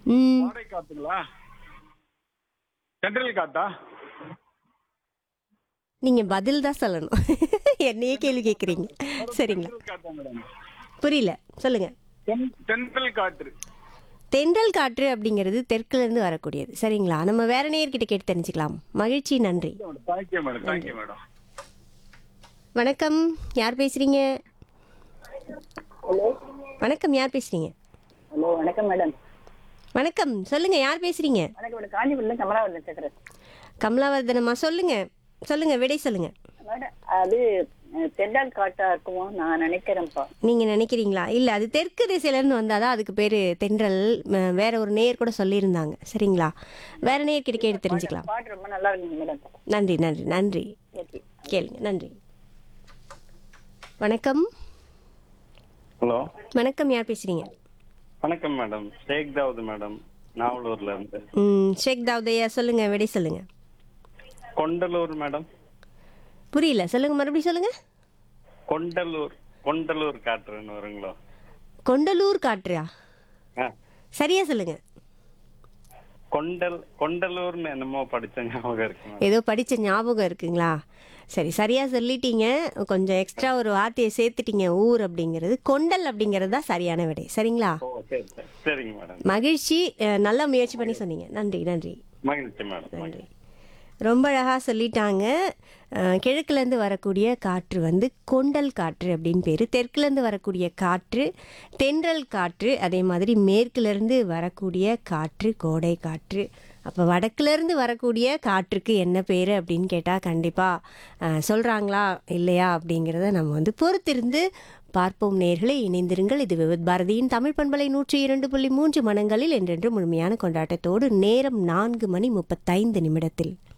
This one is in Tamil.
ம் வாடகை காத்துங்களா சென்ட்ரல் காத்தா நீங்க பதில் தான் சொல்லணும் என்னையே கேள்வி கேட்குறீங்க சரிங்களா சென்ட்ரல் காத்தா மேடம் புரியல சொல்லுங்க தென்- தென்றல் காற்று தென்றல் காற்று அப்படிங்கிறது தெற்குல இருந்து வரக்கூடியது சரிங்களா நம்ம வேற நேர்கிட்ட கேட்டு தெரிஞ்சுக்கலாம் மகிழ்ச்சி நன்றி தேங்க்யூ மேடம் தேங்க்யூ மேடம் வணக்கம் யார் பேசுறீங்க ஹலோ வணக்கம் யார் பேசுறீங்க ஹலோ வணக்கம் மேடம் வணக்கம் சொல்லுங்க யார் பேசுறீங்க வணக்கம் மேடம் காஞ்சிபுரம் கமலாவரன் பேசுகிறேன் கமலாவர்தனம்மா சொல்லுங்க சொல்லுங்க விடை சொல்லுங்க மேடம் அது அஹ், தென்றல் காட்டா இருக்குமோ நான் நினைக்கிறேன்ப்பா நீங்க நினைக்கிறீங்களா இல்ல அது தெற்கு திசையில இருந்து வந்தாதான் அதுக்கு பேரு தென்றல் ம, வேற ஒரு நேர் கூட சொல்லியிருந்தாங்க சரிங்களா வேற நேர் கிட்ட கேட்டு தெரிஞ்சுக்கலாம் பாட்டு ரொம்ப நல்லா இருக்குங்க மேடம் நன்றி நன்றி நன்றி ஓகே கேளுங்க நன்றி வணக்கம் ஹலோ வணக்கம் யார் பேசுறீங்க வணக்கம் மேடம் ஷேக் தாவூத் மேடம் நாவலூர்ல இருந்து ம் ஷேக் தாவுதையா சொல்லுங்க விடை சொல்லுங்க கொண்டலூர் மேடம் புரியல சொல்லுங்க மறுபடியும் சொல்லுங்க கொண்டலூர் கொண்டலூர் காற்றுன்னு வருங்களோ கொண்டலூர் காற்றா ஆ சரியா சொல்லுங்க கொண்டல் கொண்டலூர்னு என்னமோ படிச்ச ஞாபகம் இருக்கு மேடம் ஏதோ படிச்ச ஞாபகம் இருக்குங்களா சரி சரியா சொல்லிட்டீங்க கொஞ்சம் எக்ஸ்ட்ரா ஒரு வார்த்தையை சேர்த்துட்டீங்க ஊர் அப்படிங்கிறது கொண்டல் அப்படிங்கிறது தான் சரியான விடை சரிங்களா ஓ சரி சரி சரிங்க மேடம் மகிழ்ச்சி அஹ், நல்லா முயற்சி பண்ணி சொன்னீங்க நன்றி நன்றி மகிழ்ச்சி மேடம் நன்றி ரொம்ப அழகாக சொல்லிட்டாங்க அஹ், கிழக்குலேருந்து வரக்கூடிய காற்று வந்து கொண்டல் காற்று அப்படின்னு பேர் தெற்குலேருந்து வரக்கூடிய காற்று தென்றல் காற்று அதே மாதிரி மேற்குலேருந்து வரக்கூடிய காற்று கோடை காற்று அப்போ வடக்குலேருந்து வரக்கூடிய காற்றுக்கு என்ன பேர் அப்படின்னு கேட்டால் கண்டிப்பாக சொல்கிறாங்களா இல்லையா அப்படிங்கிறத நம்ம வந்து பொறுத்திருந்து பார்ப்போம் நேர்களை இணைந்திருங்கள் இது விவித் பாரதியின் தமிழ் பண்பலை நூற்றி இரண்டு புள்ளி மூன்று மனங்களில் என்றென்று முழுமையான கொண்டாட்டத்தோடு நேரம் நான்கு மணி முப்பத்தைந்து நிமிடத்தில்